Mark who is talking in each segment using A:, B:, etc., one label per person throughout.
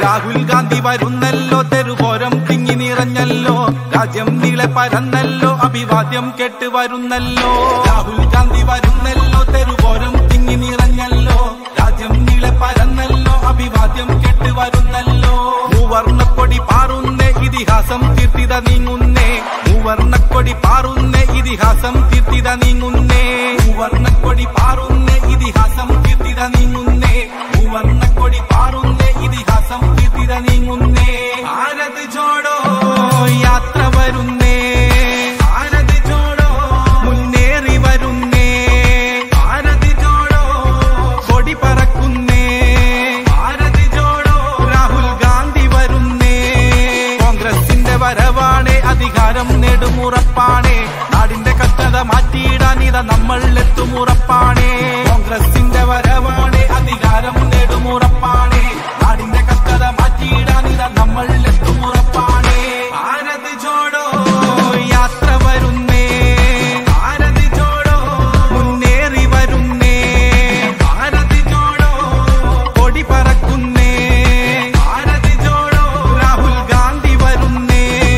A: രാഹുൽ ഗാന്ധി വരുന്നല്ലോ തെരുപോരം തിങ്ങി നിറഞ്ഞല്ലോ രാജ്യം നീളെ പരന്നല്ലോ അഭിവാദ്യം കേട്ട് വരുന്നല്ലോ രാഹുൽ ഗാന്ധി വരുന്നല്ലോ തെരുപോരം തിങ്ങി നിറഞ്ഞല്ലോ രാജ്യം നീളെ പരന്നല്ലോ അഭിവാദ്യം കേട്ട് വരുന്നല്ലോ മൂവർണ്ണക്കൊടി പാറുന്നേ ഇതിഹാസം തീർത്തിത നീങ്ങുന്നേ മൂവർണ്ണക്കൊടി പാറുന്നേ ഇതിഹാസം തീർത്തിത നീങ്ങുന്നേ മൂവർണ്ണക്കൊടി പാറുന്നേ ഇതിഹാസം തീർത്തിത നീങ്ങുന്നേ മൂവർണ്ണക്കൊടി പാറുന്നേ ഇതിഹാസം തീർത്തിത നീങ്ങുന്നേ ഭാരത് ജോടോ യാത്ര വരുന്നേ ഭാരത് ജോടോ മുന്നേറി വരുന്നേ ഭാരത് ജോടോ കൊടി പറക്കുന്നേ ഭാരത് ജോടോ രാഹുൽ ഗാന്ധി വരുന്നേ കോൺഗ്രസിന്റെ വരവാണേ അധികാരം നെടുമുറപ്പാണേ നാടിന്റെ കഷ്ടത മാറ്റിയിടാൻ ഇത നമ്മൾ എത്തുമുറപ്പാണേ കോൺഗ്രസിന്റെ വരവാണേ അധികാരം നെടുമുറപ്പാണേ നാടിന്റെ കഷ്ടത മാറ്റിയിടാൻ ഇത നമ്മൾ എത്തുമുറപ്പാണേ ഭാരത് ജോടോ യാത്ര വരുന്നേ ഭാരത് ജോടോ മുന്നേറി വരുന്നേ ഭാരത് ജോടോ കൊടി പറക്കുന്നേ ഭാരത് ജോടോ രാഹുൽ ഗാന്ധി വരുന്നേ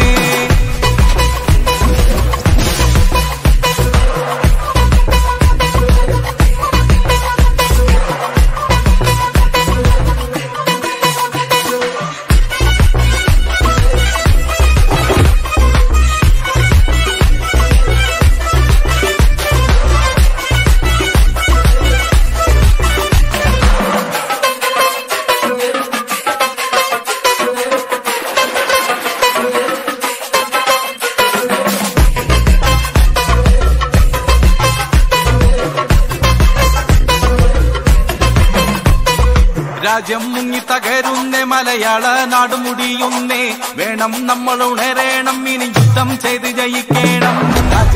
A: രാജ്യം മുങ്ങി തകരുന്നേ മലയാള നാടുമുടിയുന്നേ വേണം നമ്മൾ ഉണരേണം ഇനി യുദ്ധം ചെയ്ത് ജയിക്കണം രാജ്യം